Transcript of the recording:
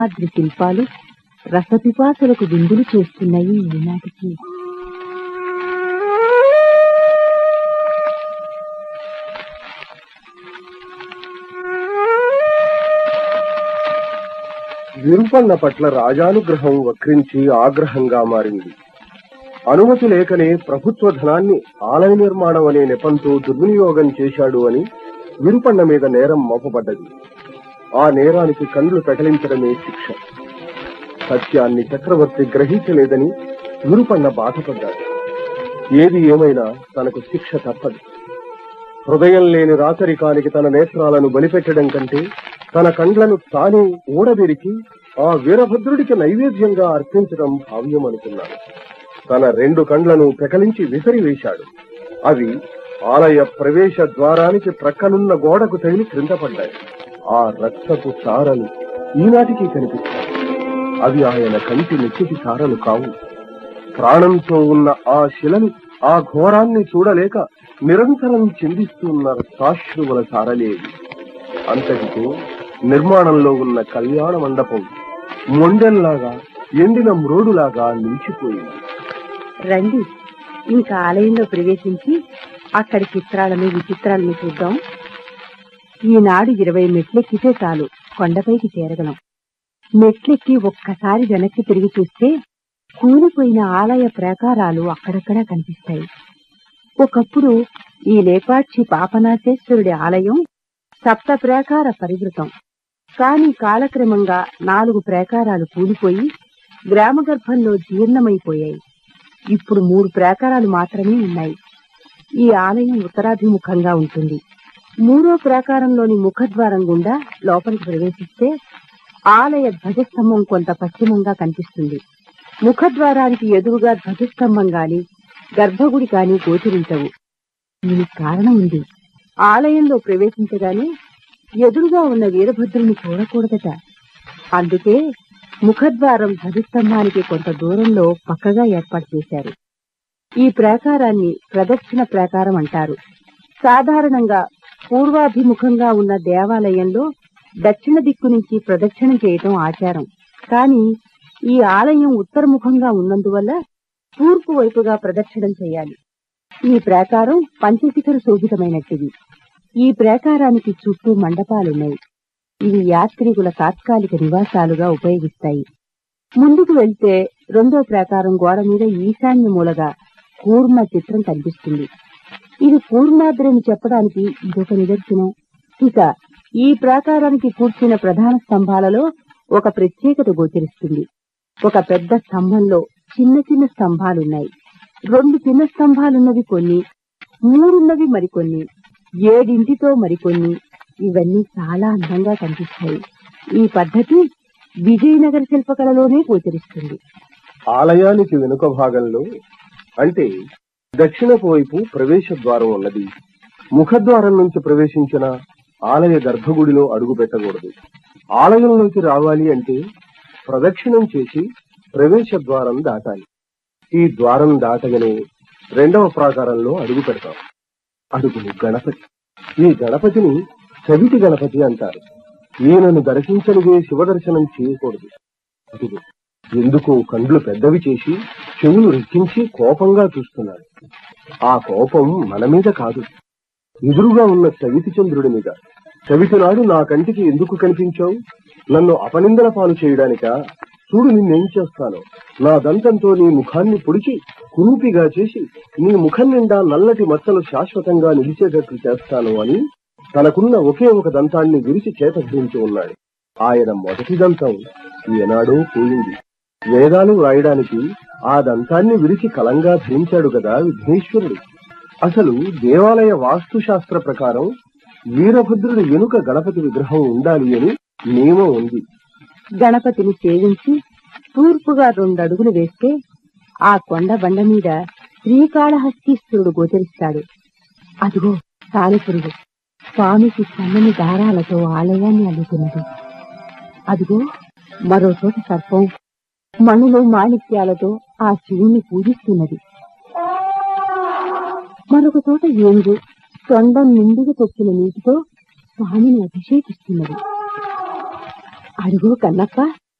అద్రి శిల్పాలు రసపిపాసులకు విందులు చేస్తున్నాయి ఈనాటికి విరుపన్న పట్ల రాజానుగ్రహం వక్రించి ఆగ్రహంగా మారింది అనుమతి లేకనే ప్రభుత్వ ధనాన్ని ఆలయ నిర్మాణం అనే నెపంతో దుర్వినియోగం చేశాడు అని విరుపన్న మీద నేరం మోపబడ్డది ఆ నేరానికి కండ్లు పెకలించడమే శిక్ష సత్యాన్ని చక్రవర్తి గ్రహించలేదని విరుపన్న బాధపడ్డాడు ఏది ఏమైనా తనకు శిక్ష తప్పదు హృదయం లేని రాచరికానికి తన నేత్రాలను బలిపెట్టడం కంటే తన కండ్లను తానే ఊడబెరికి ఆ వీరభద్రుడికి నైవేద్యంగా అర్పించడం భావ్యం అనుకున్నాడు తన రెండు కండ్లను పెకలించి విసిరివేశాడు అవి ఆలయ ప్రవేశ ద్వారానికి ప్రక్కనున్న గోడకు తగిలి క్రింద పడ్డాయి ఆ రక్తపు సారలు ఈనాటికి కనిపిస్తాయి అవి ఆయన కంటి నెత్తికి సారలు కావు ప్రాణంతో ఉన్న ఆ శిలను ఆ ఘోరాన్ని చూడలేక నిరంతరం చిందిస్తున్న సాశ్రువుల సారలేవి అంతటితో నిర్మాణంలో ఉన్న కళ్యాణ మండపం మొండెల్లాగా ఎండిన మ్రోడులాగా నిలిచిపోయింది రండి ఇంకా ఆలయంలో ప్రవేశించి అక్కడి చిత్రాలను విచిత్రాలను చూద్దాం ఈనాడు ఇరవై మెట్లెక్కితే చాలు కొండపైకి చేరగలం మెట్లెక్కి ఒక్కసారి వెనక్కి తిరిగి చూస్తే కూలిపోయిన ఆలయ ప్రాకారాలు అక్కడక్కడా కనిపిస్తాయి ఒకప్పుడు ఈ లేపాక్షి పాపనాశేశ్వరుడి ఆలయం సప్త ప్రాకార పరివృతం కాని కాలక్రమంగా నాలుగు ప్రాకారాలు కూలిపోయి గ్రామగర్భంలో జీర్ణమైపోయాయి ఇప్పుడు మూడు ప్రాకారాలు మాత్రమే ఉన్నాయి ఈ ఆలయం ఉత్తరాభిముఖంగా ఉంటుంది మూడో ప్రాకారంలోని ముఖద్వారం గుండా లోపలికి ప్రవేశిస్తే ఆలయ ధ్వజస్తంభం కొంత పశ్చిమంగా కనిపిస్తుంది ముఖద్వారానికి ఎదురుగా ధ్వజస్తంభం గాని గర్భగుడి కాని గోచరించవు దీనికి కారణం ఉంది ఆలయంలో ప్రవేశించగానే ఎదురుగా ఉన్న వీరభద్రుని చూడకూడదట అందుకే ముఖద్వారం ధ్వజస్తంభానికి కొంత దూరంలో పక్కగా ఏర్పాటు చేశారు ఈ ప్రాకారాన్ని ప్రదక్షిణ ప్రాకారం అంటారు సాధారణంగా పూర్వాభిముఖంగా ఉన్న దేవాలయంలో దక్షిణ దిక్కు నుంచి ప్రదక్షిణం చేయటం ఆచారం కానీ ఈ ఆలయం ఉత్తరముఖంగా ఉన్నందువల్ల తూర్పు వైపుగా ప్రదక్షిణం చేయాలి ఈ ప్రాకారం పంచశిఖర శోభితమైనట్టిది ఈ ప్రాకారానికి చుట్టూ మండపాలున్నాయి ఇవి యాత్రికుల తాత్కాలిక నివాసాలుగా ఉపయోగిస్తాయి ముందుకు వెళ్తే రెండో ప్రాకారం గోడ మీద ఈశాన్య మూలగా కూర్మ చిత్రం కనిపిస్తుంది ఇది కూర్మాద్రని చెప్పడానికి ఇదొక నిదర్శనం ఇక ఈ ప్రాకారానికి కూర్చున్న ప్రధాన స్తంభాలలో ఒక ప్రత్యేకత గోచరిస్తుంది ఒక పెద్ద స్తంభంలో చిన్న చిన్న స్తంభాలున్నాయి రెండు చిన్న స్తంభాలున్నవి కొన్ని మూడున్నవి మరికొన్ని ఏడింటితో మరికొన్ని ఇవన్నీ చాలా అందంగా కనిపిస్తాయి ఈ పద్ధతి విజయనగర శిల్పకళలోనే గోచరిస్తుంది ఆలయానికి వెనుక భాగంలో అంటే దక్షిణపు వైపు ప్రవేశ ద్వారం ఉన్నది ముఖద్వారం నుంచి ప్రవేశించిన ఆలయ గర్భగుడిలో అడుగు పెట్టకూడదు ఆలయంలోకి రావాలి అంటే ప్రదక్షిణం చేసి ప్రవేశ ద్వారం దాటాలి ఈ ద్వారం దాటగానే రెండవ ప్రాకారంలో అడుగు పెడతాం అడుగులు గణపతి ఈ గణపతిని చవితి గణపతి అంటారు ఈయనను దర్శించనిదే శివదర్శనం చేయకూడదు అదిగో ఎందుకో కండ్లు పెద్దవి చేసి చెవులు రెక్కించి కోపంగా చూస్తున్నాడు ఆ కోపం మన మీద కాదు ఎదురుగా ఉన్న చవితి చంద్రుడి మీద చవితి నాడు నా కంటికి ఎందుకు కనిపించావు నన్ను అపనిందల పాలు చేయడానికా చూడు నిన్నేం చేస్తాను నా దంతంతో నీ ముఖాన్ని పొడిచి కురూపిగా చేసి నీ ముఖం నిండా నల్లటి మచ్చలు శాశ్వతంగా నిలిచేటట్లు చేస్తాను అని తనకున్న ఒకే ఒక దంతాన్ని విరిచి చేతగ్రించి ఉన్నాడు ఆయన మొదటి దంతం ఏనాడో పోయింది వేదాలు రాయడానికి ఆ దంతాన్ని విరిచి కలంగా ధరించాడు కదా విఘ్నేశ్వరుడు అసలు దేవాలయ వాస్తుశాస్త్ర ప్రకారం వీరభద్రుడి వెనుక గణపతి విగ్రహం ఉండాలి అని నియమం ఉంది గణపతిని సేవించి తూర్పుగా రెండు అడుగులు వేస్తే ఆ కొండ బండ మీద శ్రీకాళహస్తీశ్వరుడు గోచరిస్తాడు అదిగో సాలెపురుగు స్వామికి సన్నని దారాలతో ఆలయాన్ని అల్లుతున్నది అదిగో మరో చోట సర్పం మణులు మాణిక్యాలతో ఆ శివుణ్ణి పూజిస్తున్నది మరొక చోట ఏనుగు తొండం నిండుగా తొక్కిన నీటితో స్వామిని అభిషేకిస్తున్నది అడుగు కన్నప్ప